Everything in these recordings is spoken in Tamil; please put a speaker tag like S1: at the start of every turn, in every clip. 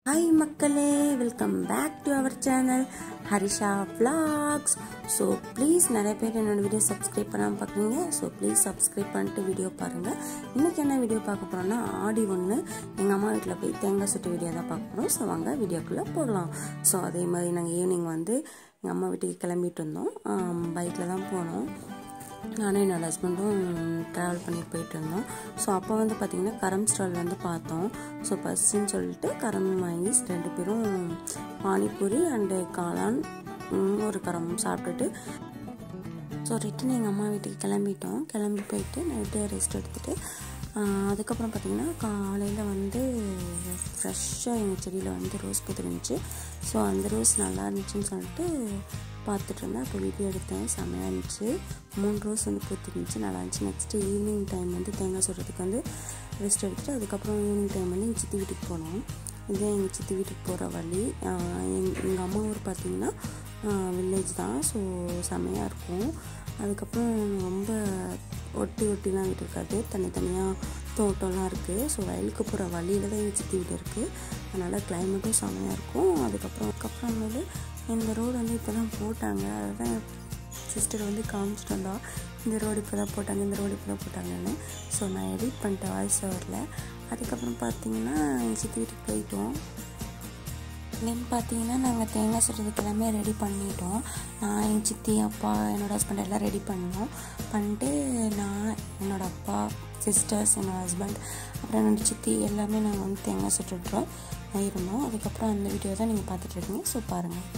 S1: ஹாய் மக்களே welcome back to our channel Harisha vlogs so please நிறைய பேர் என்னோட வீடியோ சப்ஸ்கிரைப் பண்ணாமல் பார்க்குறீங்க ஸோ ப்ளீஸ் சப்ஸ்கிரைப் பண்ணிட்டு வீடியோ பாருங்கள் இன்றைக்கி என்ன வீடியோ பார்க்க போகிறோம்னா ஆடி ஒன்று எங்கள் அம்மா வீட்டில் போய் தேங்காய் சுட்டு வீடியோ தான் பார்க்க போகிறோம் ஸோ வாங்க வீடியோக்குள்ளே போகலாம் ஸோ அதே மாதிரி நாங்கள் ஈவினிங் வந்து எங்கள் அம்மா வீட்டுக்கு கிளம்பிட்டு இருந்தோம் பைக்கில் தான் போனோம் நானும் என்னோட ஹஸ்பண்டும் ட்ராவல் பண்ணிட்டு போயிட்டு இருந்தோம் ஸோ அப்போ வந்து பார்த்திங்கன்னா கரம் ஸ்டால் வந்து பார்த்தோம் ஸோ பஸ்ஸுன்னு சொல்லிட்டு கரம் வாங்கி ரெண்டு பேரும் பானிபூரி அண்டு காளான் ம், ஒரு கரம் சாப்பிட்டுட்டு ஸோ ரிட்டன் எங்கள் அம்மா வீட்டுக்கு கிளம்பிட்டோம் கிளம்பி போயிட்டு நைட்டு ரெஸ்ட் எடுத்துகிட்டு அதுக்கப்புறம் பார்த்திங்கன்னா காலையில் வந்து ஃப்ரெஷ்ஷாக எங்கள் செடியில் வந்து ரோஸ் பூத்துருந்துச்சு ஸோ அந்த ரோஸ் நல்லா இருந்துச்சுன்னு சொல்லிட்டு பார்த்துட்டு இருந்தேன் அப்போ வீடியோ எடுத்தேன் செம்மையாக இருந்துச்சு மூணு ரோஸ் வந்து பூத்துருந்துச்சு நல்லா இருந்துச்சு நெக்ஸ்ட்டு ஈவினிங் டைம் வந்து தேங்காய் சுடுறதுக்கு வந்து ரெஸ்ட் எடுத்துட்டு அதுக்கப்புறம் ஈவினிங் டைம் வந்து எங்கள் சித்தி வீட்டுக்கு போனோம் இதுதான் எங்கள் சித்தி வீட்டுக்கு போகிற வழி எங்கள் அம்மா ஊர் பார்த்திங்கன்னா வில்லேஜ் தான் ஸோ செம்மையாக இருக்கும் அதுக்கப்புறம் ரொம்ப ஒட்டி ஒட்டிலாம் வீடு இருக்காது தனித்தனியாக தோட்டம்லாம் இருக்குது ஸோ வயலுக்கு போகிற வழியில் தான் எங்கள் சித்தி வீடு இருக்குது அதனால் கிளைமேட்டும் செம்மையாக இருக்கும் அதுக்கப்புறம் அதுக்கப்புறமேலு இந்த ரோடு வந்து இப்போ தான் போட்டாங்க அதுதான் சிஸ்டர் வந்து காமிச்சிட்டு வந்தா இந்த ரோடு இப்போ தான் போட்டாங்க இந்த ரோடு இப்போ தான் போட்டாங்கன்னு ஸோ நான் எடிட் பண்ணிட்டேன் வாய்ஸ் ஓவரில் அதுக்கப்புறம் பார்த்தீங்கன்னா எங்கள் சித்தி வீட்டுக்கு போயிட்டோம் தென் பார்த்தீங்கன்னா நாங்கள் தேங்காய் சுடுறதுக்கு எல்லாமே ரெடி பண்ணிட்டோம் நான் என் சித்தி அப்பா என்னோட ஹஸ்பண்ட் எல்லாம் ரெடி பண்ணோம் பண்ணிட்டு நான் என்னோட அப்பா சிஸ்டர்ஸ் என்னோட ஹஸ்பண்ட் அப்புறம் என்னோட சித்தி எல்லாமே நாங்கள் வந்து தேங்காய் சுட்டுட்றோம் இருந்தோம் அதுக்கப்புறம் அந்த வீடியோ தான் நீங்கள் பார்த்துட்டு இருக்கீங்க ஸோ பாருங்கள்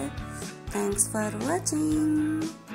S1: தேங்க்ஸ் ஃபார் வாட்சிங்